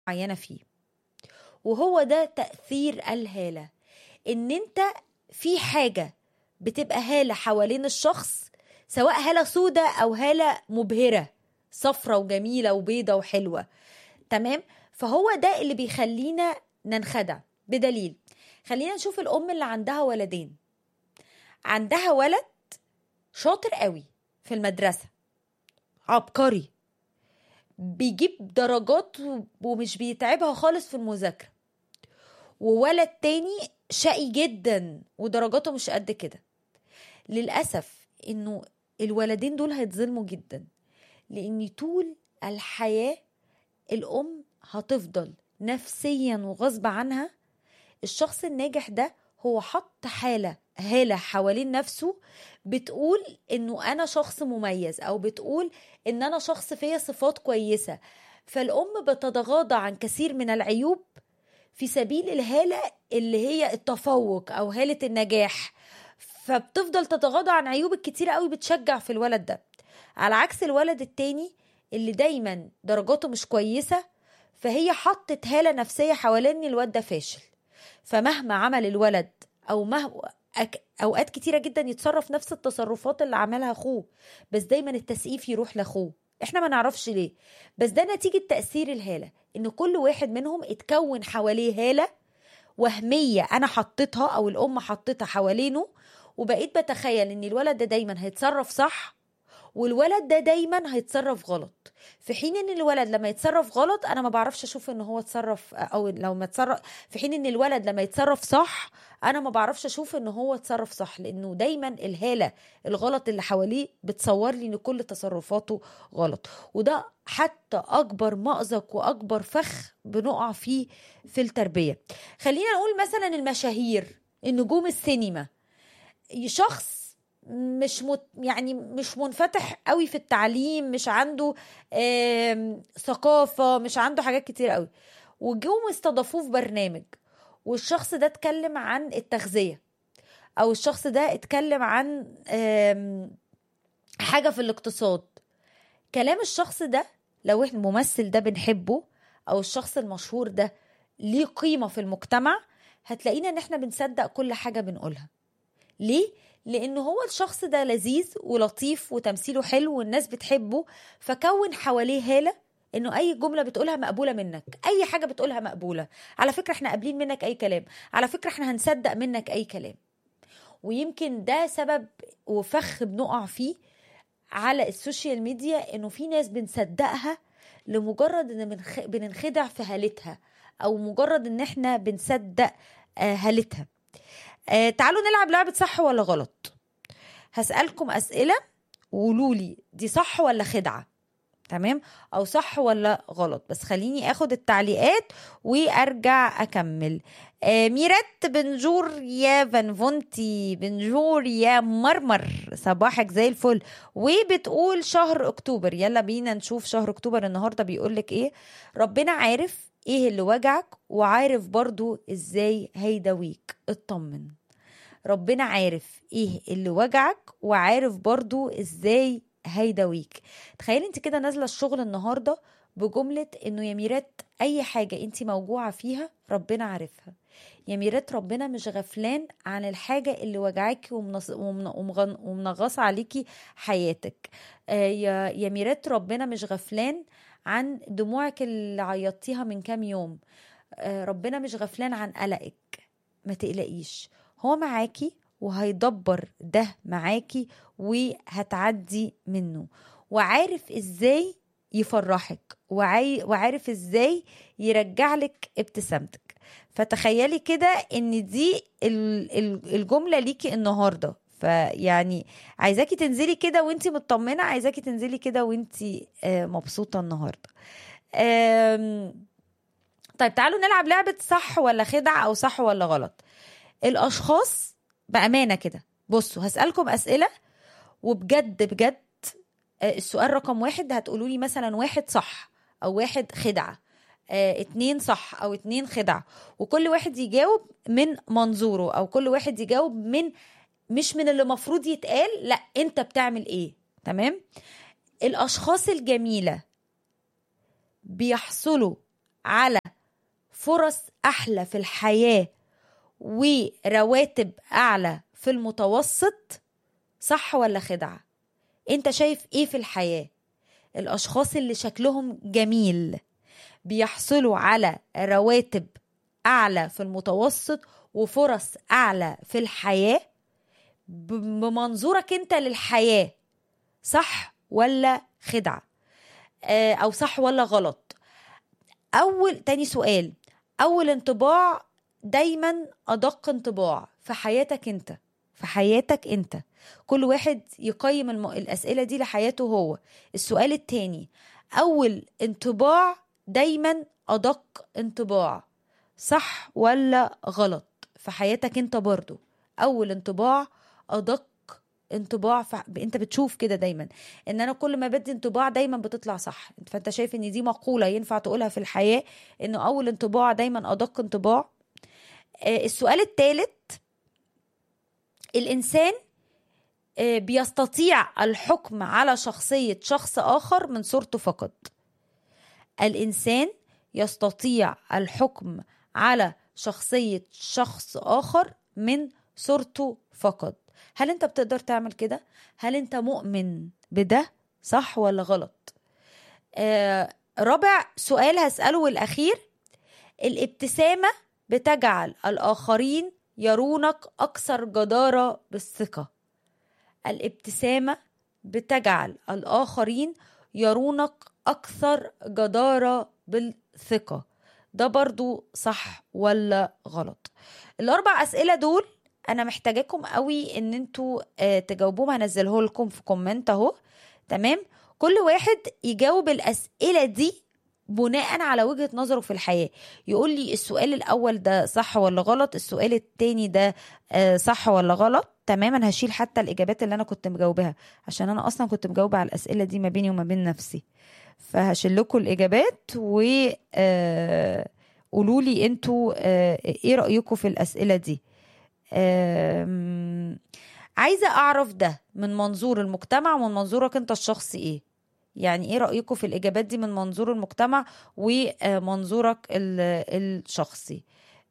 معينة فيه وهو ده تأثير الهالة ان انت في حاجة بتبقى هالة حوالين الشخص سواء هالة سودة او هالة مبهرة صفرة وجميلة وبيضة وحلوة تمام فهو ده اللي بيخلينا ننخدع بدليل خلينا نشوف الام اللي عندها ولدين عندها ولد شاطر قوي في المدرسة عبقري بيجيب درجات ومش بيتعبها خالص في المذاكرة وولد تاني شقي جدا ودرجاته مش قد كده للأسف انه الولدين دول هيتظلموا جدا لان طول الحياة الأم هتفضل نفسيا وغصب عنها الشخص الناجح ده هو حط حالة هالة حوالين نفسه بتقول انه انا شخص مميز او بتقول ان انا شخص فيا صفات كويسة فالام بتتغاضى عن كثير من العيوب في سبيل الهالة اللي هي التفوق او هالة النجاح فبتفضل تتغاضى عن عيوب الكتيرة قوي بتشجع في الولد ده على عكس الولد التاني اللي دايما درجاته مش كويسة فهي حطت هالة نفسية حوالين الواد ده فاشل فمهما عمل الولد او مهما أك... اوقات كتيره جدا يتصرف نفس التصرفات اللي عملها اخوه بس دايما التسقيف يروح لاخوه احنا ما نعرفش ليه بس ده نتيجه تاثير الهاله ان كل واحد منهم اتكون حواليه هاله وهميه انا حطيتها او الام حطيتها حوالينه وبقيت بتخيل ان الولد ده دايما هيتصرف صح والولد ده دايما هيتصرف غلط في حين ان الولد لما يتصرف غلط انا ما بعرفش اشوف ان هو اتصرف او لو ما اتصرف في حين ان الولد لما يتصرف صح انا ما بعرفش اشوف ان هو اتصرف صح لانه دايما الهاله الغلط اللي حواليه بتصور لي ان كل تصرفاته غلط وده حتى اكبر مأزق واكبر فخ بنقع فيه في التربيه خلينا نقول مثلا المشاهير النجوم السينما شخص مش مت يعني مش منفتح قوي في التعليم مش عنده ثقافة مش عنده حاجات كتير قوي وجوهم استضافوه في برنامج والشخص ده اتكلم عن التغذية او الشخص ده اتكلم عن حاجة في الاقتصاد كلام الشخص ده لو احنا الممثل ده بنحبه او الشخص المشهور ده ليه قيمة في المجتمع هتلاقينا ان احنا بنصدق كل حاجة بنقولها ليه؟ لان هو الشخص ده لذيذ ولطيف وتمثيله حلو والناس بتحبه فكون حواليه هاله انه اي جمله بتقولها مقبوله منك اي حاجه بتقولها مقبوله على فكره احنا قابلين منك اي كلام على فكره احنا هنصدق منك اي كلام ويمكن ده سبب وفخ بنقع فيه على السوشيال ميديا انه في ناس بنصدقها لمجرد ان بننخدع في هالتها او مجرد ان احنا بنصدق هالتها آه تعالوا نلعب لعبة صح ولا غلط هسألكم أسئلة وقولوا لي دي صح ولا خدعة تمام أو صح ولا غلط بس خليني أخد التعليقات وأرجع أكمل آه ميرت بنجور يا فانفونتي بنجور يا مرمر صباحك زي الفل وبتقول شهر أكتوبر يلا بينا نشوف شهر أكتوبر النهاردة بيقولك إيه ربنا عارف ايه اللي وجعك وعارف برضو ازاي هيداويك اطمن ربنا عارف ايه اللي وجعك وعارف برضو ازاي هيداويك تخيلي انت كده نازله الشغل النهارده بجمله انه يا ميرات اي حاجه انت موجوعه فيها ربنا عارفها يا ميرات ربنا مش غفلان عن الحاجة اللي وجعاكي ومنغصة عليكي حياتك آه يا يا ميرات ربنا مش غفلان عن دموعك اللي عيطتيها من كام يوم آه ربنا مش غفلان عن قلقك ما تقلقيش هو معاكي وهيدبر ده معاكي وهتعدي منه وعارف ازاي يفرحك وعي... وعارف ازاي يرجع لك ابتسامتك فتخيلي كده ان دي الجمله ليكي النهارده فيعني عايزاكي تنزلي كده وانتي مطمنه عايزاكي تنزلي كده وانتي مبسوطه النهارده طيب تعالوا نلعب لعبه صح ولا خدعه او صح ولا غلط الاشخاص بامانه كده بصوا هسالكم اسئله وبجد بجد السؤال رقم واحد هتقولوا لي مثلا واحد صح او واحد خدعه آه اتنين صح او اتنين خدعه وكل واحد يجاوب من منظوره او كل واحد يجاوب من مش من اللي مفروض يتقال لا انت بتعمل ايه تمام الاشخاص الجميله بيحصلوا على فرص احلى في الحياه ورواتب اعلى في المتوسط صح ولا خدعه انت شايف ايه في الحياه الاشخاص اللي شكلهم جميل بيحصلوا على رواتب اعلى في المتوسط وفرص اعلى في الحياه بمنظورك انت للحياه صح ولا خدعه آه او صح ولا غلط اول تاني سؤال اول انطباع دايما ادق انطباع في حياتك انت في حياتك انت كل واحد يقيم الم... الاسئله دي لحياته هو السؤال التاني اول انطباع دايما ادق انطباع صح ولا غلط في حياتك انت برضو اول انطباع ادق انطباع ف... انت بتشوف كده دايما ان انا كل ما بدي انطباع دايما بتطلع صح فانت شايف ان دي مقوله ينفع تقولها في الحياه انه اول انطباع دايما ادق انطباع آه السؤال الثالث الانسان آه بيستطيع الحكم على شخصيه شخص اخر من صورته فقط الانسان يستطيع الحكم على شخصيه شخص اخر من صورته فقط هل انت بتقدر تعمل كده هل انت مؤمن بده صح ولا غلط آه رابع سؤال هسأله والأخير الابتسامة بتجعل الآخرين يرونك أكثر جدارة بالثقة الابتسامة بتجعل الآخرين يرونك أكثر جدارة بالثقة ده برضو صح ولا غلط الأربع أسئلة دول انا محتاجاكم قوي ان انتوا آه تجاوبوهم هنزله لكم في كومنت اهو تمام كل واحد يجاوب الاسئله دي بناء على وجهه نظره في الحياه يقول لي السؤال الاول ده صح ولا غلط السؤال التاني ده آه صح ولا غلط تمام انا هشيل حتى الاجابات اللي انا كنت مجاوبها عشان انا اصلا كنت مجاوبه على الاسئله دي ما بيني وما بين نفسي فهشيل لكم الاجابات و آه قولوا لي انتوا آه ايه رايكم في الاسئله دي عايزه اعرف ده من منظور المجتمع ومن منظورك انت الشخصي ايه يعني ايه رايكم في الاجابات دي من منظور المجتمع ومنظورك الشخصي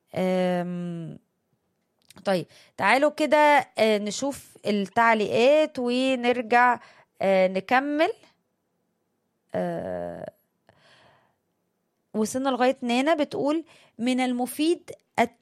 طيب تعالوا كده نشوف التعليقات ونرجع نكمل وصلنا لغايه نانا بتقول من المفيد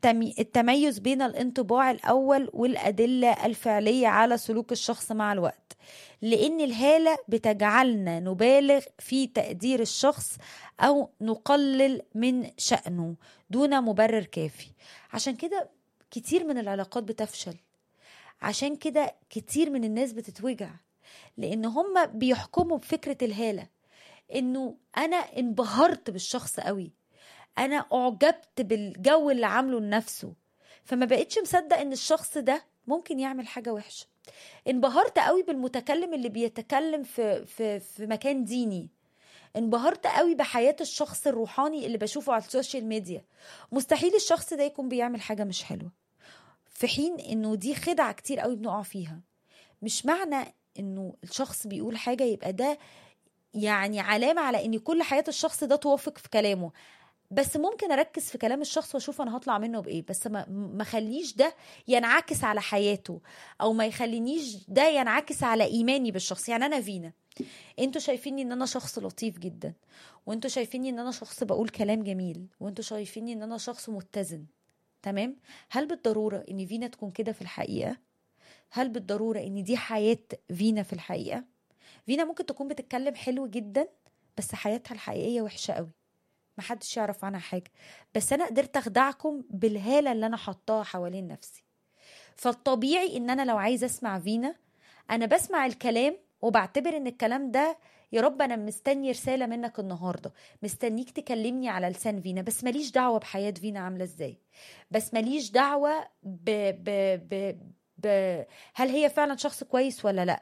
التميز بين الانطباع الأول والأدلة الفعلية على سلوك الشخص مع الوقت لأن الهالة بتجعلنا نبالغ في تقدير الشخص أو نقلل من شأنه دون مبرر كافي عشان كده كتير من العلاقات بتفشل عشان كده كتير من الناس بتتوجع لأن هم بيحكموا بفكرة الهالة إنه أنا انبهرت بالشخص قوي انا اعجبت بالجو اللي عامله لنفسه فما بقتش مصدق ان الشخص ده ممكن يعمل حاجه وحشه انبهرت قوي بالمتكلم اللي بيتكلم في في في مكان ديني انبهرت قوي بحياه الشخص الروحاني اللي بشوفه على السوشيال ميديا مستحيل الشخص ده يكون بيعمل حاجه مش حلوه في حين انه دي خدعه كتير قوي بنقع فيها مش معنى انه الشخص بيقول حاجه يبقى ده يعني علامه على ان كل حياه الشخص ده توافق في كلامه بس ممكن اركز في كلام الشخص واشوف انا هطلع منه بايه بس ما ما خليش ده ينعكس على حياته او ما يخلينيش ده ينعكس على ايماني بالشخص يعني انا فينا انتوا شايفيني ان انا شخص لطيف جدا وانتوا شايفيني ان انا شخص بقول كلام جميل وانتوا شايفيني ان انا شخص متزن تمام هل بالضروره ان فينا تكون كده في الحقيقه هل بالضروره ان دي حياه فينا في الحقيقه فينا ممكن تكون بتتكلم حلو جدا بس حياتها الحقيقيه وحشه قوي محدش يعرف عنها حاجة بس أنا قدرت أخدعكم بالهالة اللي أنا حطاها حوالين نفسي فالطبيعي إن أنا لو عايزة أسمع فينا أنا بسمع الكلام وبعتبر إن الكلام ده يا رب أنا مستني رسالة منك النهاردة مستنيك تكلمني على لسان فينا بس ماليش دعوة بحياة فينا عاملة إزاي بس ماليش دعوة ب... ب... ب... ب... هل هي فعلا شخص كويس ولا لأ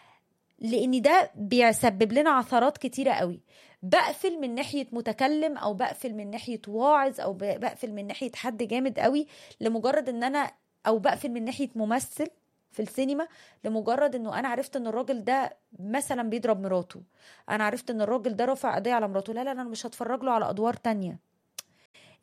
لان ده بيسبب لنا عثرات كتيره قوي بقفل من ناحيه متكلم او بقفل من ناحيه واعظ او بقفل من ناحيه حد جامد قوي لمجرد ان انا او بقفل من ناحيه ممثل في السينما لمجرد انه انا عرفت ان الراجل ده مثلا بيضرب مراته انا عرفت ان الراجل ده رافع قضيه على مراته لا لا انا مش هتفرج له على ادوار تانية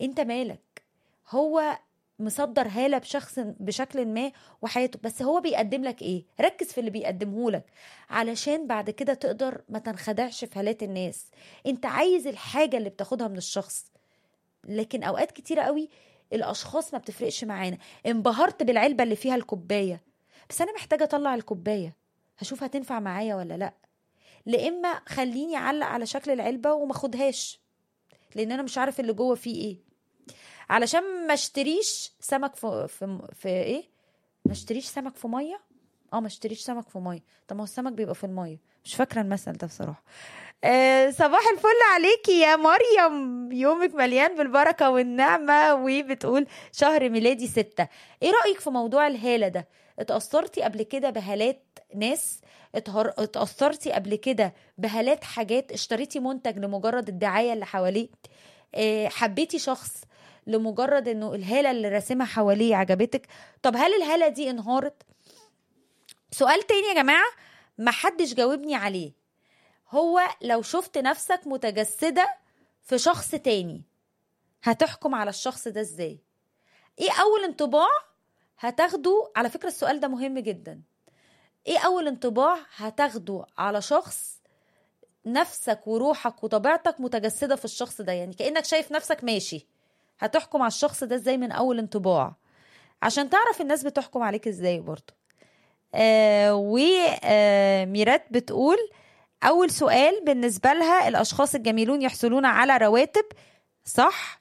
انت مالك هو مصدر هاله بشخص بشكل ما وحياته بس هو بيقدم لك ايه ركز في اللي بيقدمه لك علشان بعد كده تقدر ما تنخدعش في هالات الناس انت عايز الحاجه اللي بتاخدها من الشخص لكن اوقات كتيره قوي الاشخاص ما بتفرقش معانا انبهرت بالعلبه اللي فيها الكوبايه بس انا محتاجه اطلع الكوبايه هشوف هتنفع معايا ولا لا لا اما خليني اعلق على شكل العلبه وما اخدهاش لان انا مش عارف اللي جوه فيه ايه علشان ما اشتريش سمك في في, في ايه ما اشتريش سمك في ميه اه ما اشتريش سمك في ميه طب ما هو السمك بيبقى في الميه مش فاكره المثل ده بصراحه آه صباح الفل عليكي يا مريم يومك مليان بالبركة والنعمة وبتقول شهر ميلادي ستة ايه رأيك في موضوع الهالة ده اتأثرتي قبل كده بهالات ناس اتهر... اتأثرتي قبل كده بهالات حاجات اشتريتي منتج لمجرد الدعاية اللي حواليه اه حبيتي شخص لمجرد انه الهالة اللي راسمها حواليه عجبتك طب هل الهالة دي انهارت سؤال تاني يا جماعة محدش جاوبني عليه هو لو شفت نفسك متجسدة في شخص تاني هتحكم على الشخص ده ازاي ايه اول انطباع هتاخده على فكرة السؤال ده مهم جدا ايه اول انطباع هتاخده على شخص نفسك وروحك وطبيعتك متجسدة في الشخص ده يعني كأنك شايف نفسك ماشي هتحكم على الشخص ده ازاي من اول انطباع عشان تعرف الناس بتحكم عليك ازاي برضه آه وميرات بتقول أول سؤال بالنسبة لها الأشخاص الجميلون يحصلون على رواتب صح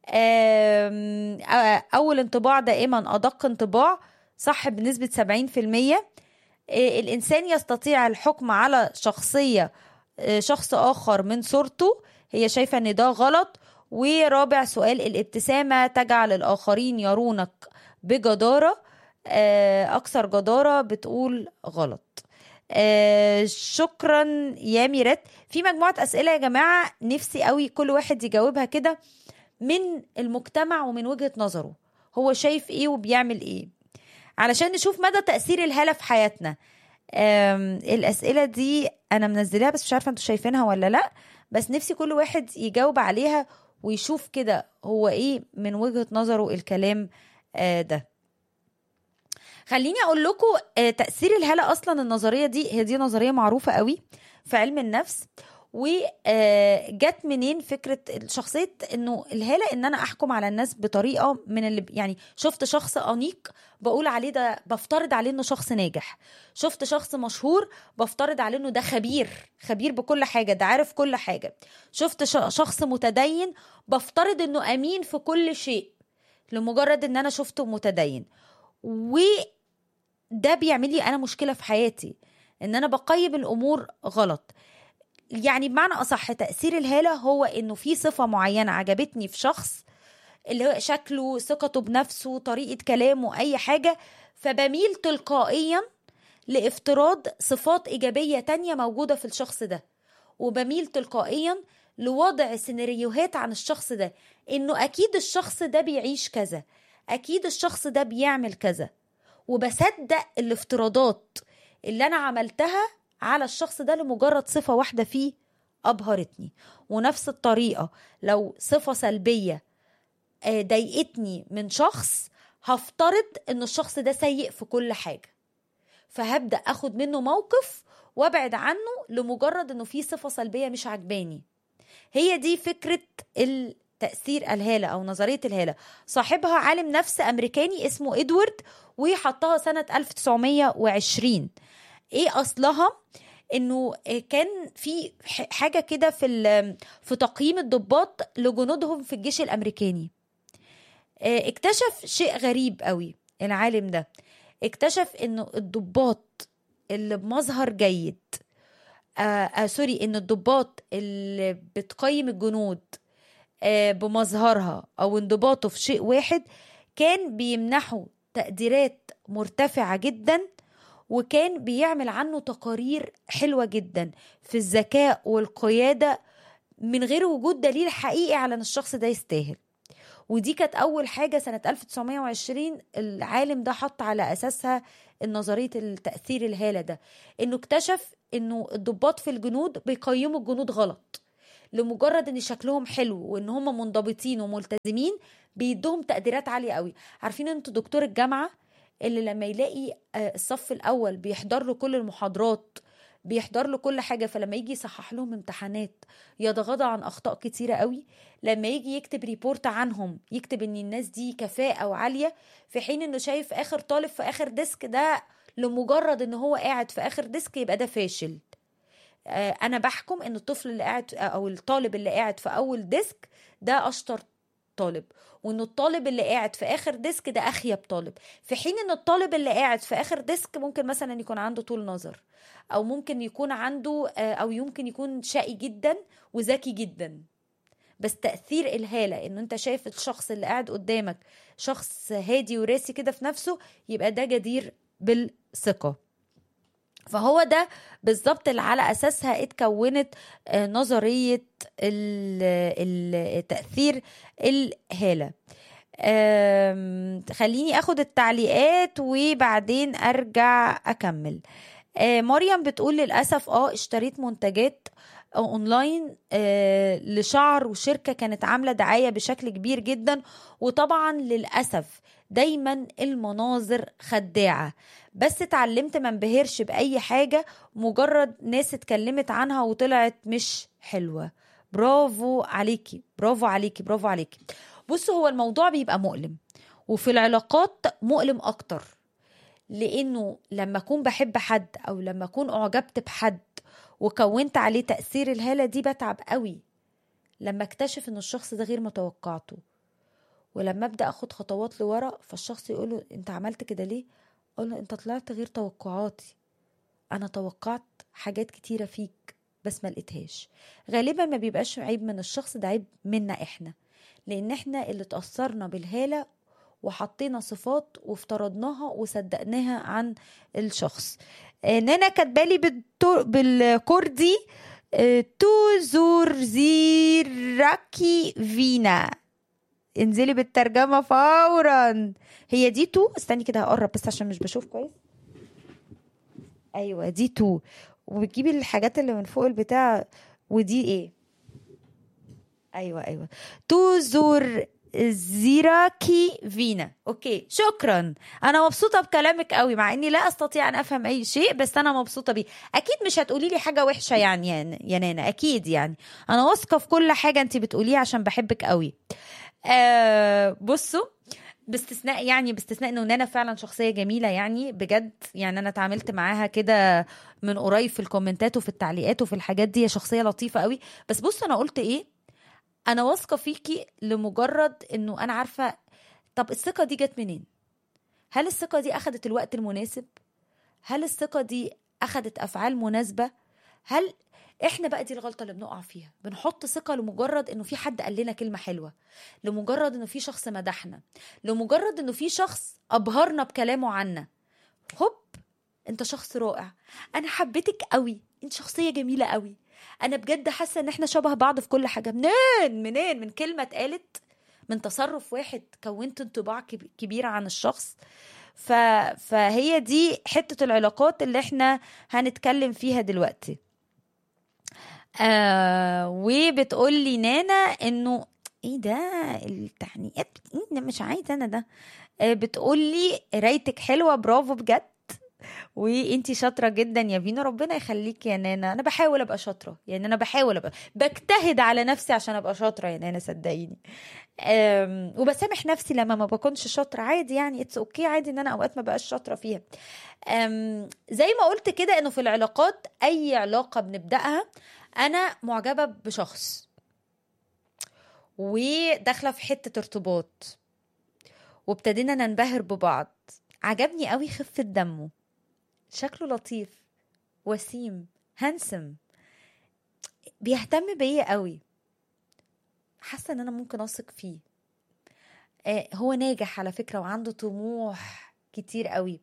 أول انطباع دائما أدق انطباع صح بنسبة 70% الإنسان يستطيع الحكم على شخصية شخص آخر من صورته هي شايفة أن ده غلط ورابع سؤال الابتسامة تجعل الآخرين يرونك بجدارة أكثر جدارة بتقول غلط آه شكرا يا ميرات في مجموعة أسئلة يا جماعة نفسي قوي كل واحد يجاوبها كده من المجتمع ومن وجهة نظره هو شايف ايه وبيعمل ايه علشان نشوف مدى تأثير الهالة في حياتنا الأسئلة دي أنا منزلاها بس مش عارفة انتوا شايفينها ولا لأ بس نفسي كل واحد يجاوب عليها ويشوف كده هو ايه من وجهة نظره الكلام آه ده خليني اقول لكم تاثير الهاله اصلا النظريه دي هي دي نظريه معروفه قوي في علم النفس وجت منين فكره شخصيه انه الهاله ان انا احكم على الناس بطريقه من اللي يعني شفت شخص انيق بقول عليه ده بفترض عليه انه شخص ناجح شفت شخص مشهور بفترض عليه انه ده خبير خبير بكل حاجه ده عارف كل حاجه شفت شخص متدين بفترض انه امين في كل شيء لمجرد ان انا شفته متدين و ده بيعمل لي انا مشكله في حياتي ان انا بقيم الامور غلط يعني بمعنى اصح تاثير الهاله هو انه في صفه معينه عجبتني في شخص اللي هو شكله ثقته بنفسه طريقه كلامه اي حاجه فبميل تلقائيا لافتراض صفات ايجابيه تانية موجوده في الشخص ده وبميل تلقائيا لوضع سيناريوهات عن الشخص ده انه اكيد الشخص ده بيعيش كذا اكيد الشخص ده بيعمل كذا وبصدق الافتراضات اللي انا عملتها على الشخص ده لمجرد صفة واحدة فيه أبهرتني ونفس الطريقة لو صفة سلبية ضايقتني من شخص هفترض ان الشخص ده سيء في كل حاجة فهبدأ اخد منه موقف وابعد عنه لمجرد انه في صفة سلبية مش عجباني هي دي فكرة تأثير الهالة أو نظرية الهالة صاحبها عالم نفس أمريكاني اسمه إدوارد وحطها سنة 1920 إيه أصلها؟ انه كان في حاجه كده في في تقييم الضباط لجنودهم في الجيش الامريكاني اكتشف شيء غريب قوي العالم ده اكتشف انه الضباط اللي بمظهر جيد آه آه سوري ان الضباط اللي بتقيم الجنود آه بمظهرها او انضباطه في شيء واحد كان بيمنحه تقديرات مرتفعه جدا وكان بيعمل عنه تقارير حلوه جدا في الذكاء والقياده من غير وجود دليل حقيقي على ان الشخص ده يستاهل ودي كانت اول حاجه سنه 1920 العالم ده حط على اساسها نظريه التاثير الهاله ده انه اكتشف انه الضباط في الجنود بيقيموا الجنود غلط لمجرد ان شكلهم حلو وان هم منضبطين وملتزمين بيدوهم تقديرات عاليه قوي عارفين انتوا دكتور الجامعه اللي لما يلاقي آه، الصف الاول بيحضر له كل المحاضرات بيحضر له كل حاجه فلما يجي يصحح لهم امتحانات يتغاضى عن اخطاء كتيره قوي لما يجي يكتب ريبورت عنهم يكتب ان الناس دي كفاءه وعاليه في حين انه شايف اخر طالب في اخر ديسك ده لمجرد ان هو قاعد في اخر ديسك يبقى ده فاشل آه، انا بحكم ان الطفل اللي قاعد او الطالب اللي قاعد في اول ديسك ده اشطر طالب وان الطالب اللي قاعد في اخر ديسك ده اخيب طالب في حين ان الطالب اللي قاعد في اخر ديسك ممكن مثلا يكون عنده طول نظر او ممكن يكون عنده آه، او يمكن يكون شقي جدا وذكي جدا بس تأثير الهالة ان انت شايف الشخص اللي قاعد قدامك شخص هادي وراسي كده في نفسه يبقى ده جدير بالثقة فهو ده بالظبط اللي على اساسها اتكونت آه، نظريه ال- ال- تاثير الهاله آم، خليني اخد التعليقات وبعدين ارجع اكمل آه، مريم بتقول للاسف اه اشتريت منتجات اونلاين آه، لشعر وشركه كانت عامله دعايه بشكل كبير جدا وطبعا للاسف دايما المناظر خداعه بس اتعلمت ما انبهرش باي حاجه مجرد ناس اتكلمت عنها وطلعت مش حلوه برافو عليكي برافو عليكي برافو عليكي بص هو الموضوع بيبقى مؤلم وفي العلاقات مؤلم اكتر لانه لما اكون بحب حد او لما اكون اعجبت بحد وكونت عليه تاثير الهاله دي بتعب قوي لما اكتشف ان الشخص ده غير متوقعته ولما ابدا اخد خطوات لورا فالشخص يقول له انت عملت كده ليه اقول له انت طلعت غير توقعاتي انا توقعت حاجات كتيره فيك بس ما لقيتهاش غالبا ما بيبقاش عيب من الشخص ده عيب منا احنا لان احنا اللي اتاثرنا بالهاله وحطينا صفات وافترضناها وصدقناها عن الشخص آه، نانا كاتبالي بالتو- بالكردي آه، تو زور زيراكي فينا انزلي بالترجمة فورا هي دي تو استني كده هقرب بس عشان مش بشوف كويس ايوه دي تو وبتجيبي الحاجات اللي من فوق البتاع ودي ايه ايوه ايوه تو زور زيراكي فينا اوكي شكرا انا مبسوطه بكلامك قوي مع اني لا استطيع ان افهم اي شيء بس انا مبسوطه بيه اكيد مش هتقولي لي حاجه وحشه يعني يا- يا نانا اكيد يعني انا واثقه في كل حاجه انت بتقوليها عشان بحبك قوي آه بصوا باستثناء يعني باستثناء انه نانا فعلا شخصيه جميله يعني بجد يعني انا اتعاملت معاها كده من قريب في الكومنتات وفي التعليقات وفي الحاجات دي هي شخصيه لطيفه قوي بس بص انا قلت ايه انا واثقه فيكي لمجرد انه انا عارفه طب الثقه دي جت منين هل الثقه دي اخذت الوقت المناسب هل الثقه دي اخذت افعال مناسبه هل احنا بقى دي الغلطه اللي بنقع فيها بنحط ثقه لمجرد انه في حد قال لنا كلمه حلوه لمجرد انه في شخص مدحنا لمجرد انه في شخص ابهرنا بكلامه عنا هوب انت شخص رائع انا حبيتك قوي انت شخصيه جميله قوي انا بجد حاسه ان احنا شبه بعض في كل حاجه منين منين من كلمه اتقالت من تصرف واحد كونت انطباع كب- كبير عن الشخص ف... فهي دي حته العلاقات اللي احنا هنتكلم فيها دلوقتي آه وبتقول لي نانا انه ايه ده التعنيقات ايه ده مش عايزه انا ده آه بتقول لي قرايتك حلوه برافو بجد وانتي شاطره جدا يا فينا ربنا يخليكي يا نانا انا بحاول ابقى شاطره يعني انا بحاول ابقى بجتهد على نفسي عشان ابقى شاطره يا نانا صدقيني أم، وبسامح نفسي لما ما بكونش شاطره عادي يعني اتس اوكي عادي ان انا اوقات ما بقاش شاطره فيها أم، زي ما قلت كده انه في العلاقات اي علاقه بنبداها انا معجبه بشخص وداخله في حته ارتباط وابتدينا ننبهر ببعض عجبني قوي خفه دمه شكله لطيف وسيم هانسم بيهتم بيا قوي حاسه ان انا ممكن اثق فيه آه هو ناجح على فكره وعنده طموح كتير قوي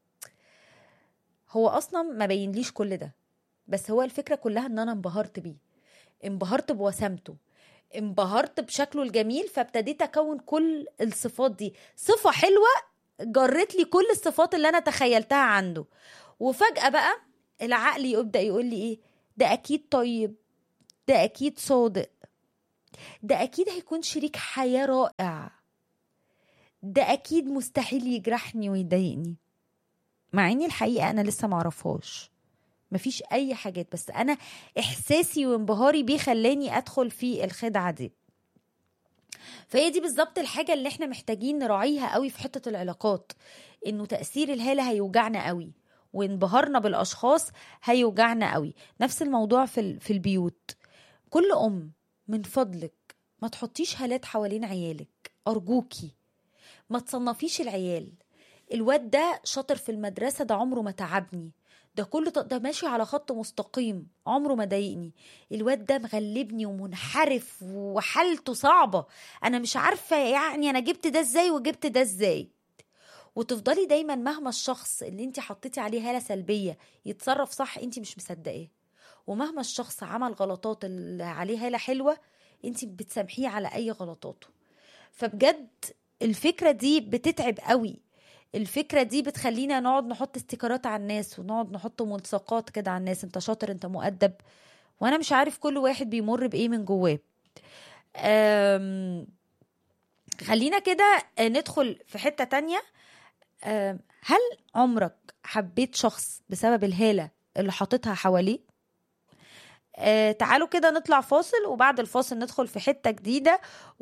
هو اصلا ما بينليش كل ده بس هو الفكره كلها ان انا انبهرت بيه انبهرت بوسامته انبهرت بشكله الجميل فابتديت اكون كل الصفات دي صفه حلوه جرت لي كل الصفات اللي انا تخيلتها عنده وفجاه بقى العقل يبدا يقول لي ايه ده اكيد طيب ده اكيد صادق ده اكيد هيكون شريك حياه رائع ده اكيد مستحيل يجرحني ويضايقني مع اني الحقيقه انا لسه معرفهاش مفيش اي حاجات بس انا احساسي وانبهاري بيه خلاني ادخل في الخدعه دي فهي دي بالظبط الحاجه اللي احنا محتاجين نراعيها قوي في حته العلاقات انه تاثير الهاله هيوجعنا قوي وانبهارنا بالاشخاص هيوجعنا قوي نفس الموضوع في في البيوت كل ام من فضلك ما تحطيش هالات حوالين عيالك ارجوكي ما تصنفيش العيال الواد ده شاطر في المدرسه ده عمره ما تعبني ده كله ده ماشي على خط مستقيم عمره ما ضايقني الواد ده مغلبني ومنحرف وحالته صعبه انا مش عارفه يعني انا جبت ده ازاي وجبت ده ازاي وتفضلي دايما مهما الشخص اللي انت حطيتي عليه هاله سلبيه يتصرف صح انت مش مصدقاه ومهما الشخص عمل غلطات اللي عليه هاله حلوه انت بتسامحيه على اي غلطاته فبجد الفكره دي بتتعب قوي الفكره دي بتخلينا نقعد نحط استيكرات على الناس ونقعد نحط ملصقات كده على الناس انت شاطر انت مؤدب وانا مش عارف كل واحد بيمر بايه من جواه خلينا كده ندخل في حته تانية هل عمرك حبيت شخص بسبب الهاله اللي حاططها حواليه آه تعالوا كده نطلع فاصل وبعد الفاصل ندخل في حته جديده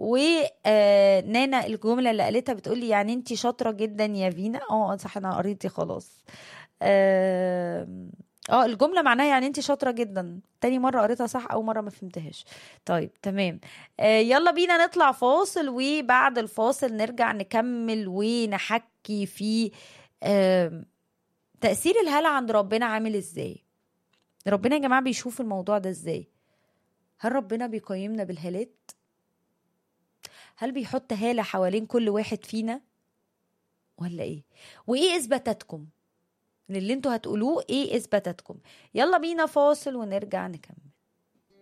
ونانا الجمله اللي قالتها بتقولي يعني انت شاطره جدا يا فينا اه صح انا قريتي خلاص اه اه الجمله معناها يعني انت شاطره جدا تاني مره قريتها صح اول مره ما فهمتهاش طيب تمام آه يلا بينا نطلع فاصل وبعد الفاصل نرجع نكمل ونحكي في آه تاثير الهلع عند ربنا عامل ازاي ربنا يا جماعه بيشوف الموضوع ده ازاي هل ربنا بيقيمنا بالهالات هل بيحط هاله حوالين كل واحد فينا ولا ايه وايه اثباتاتكم للي انتوا هتقولوه ايه اثباتاتكم يلا بينا فاصل ونرجع نكمل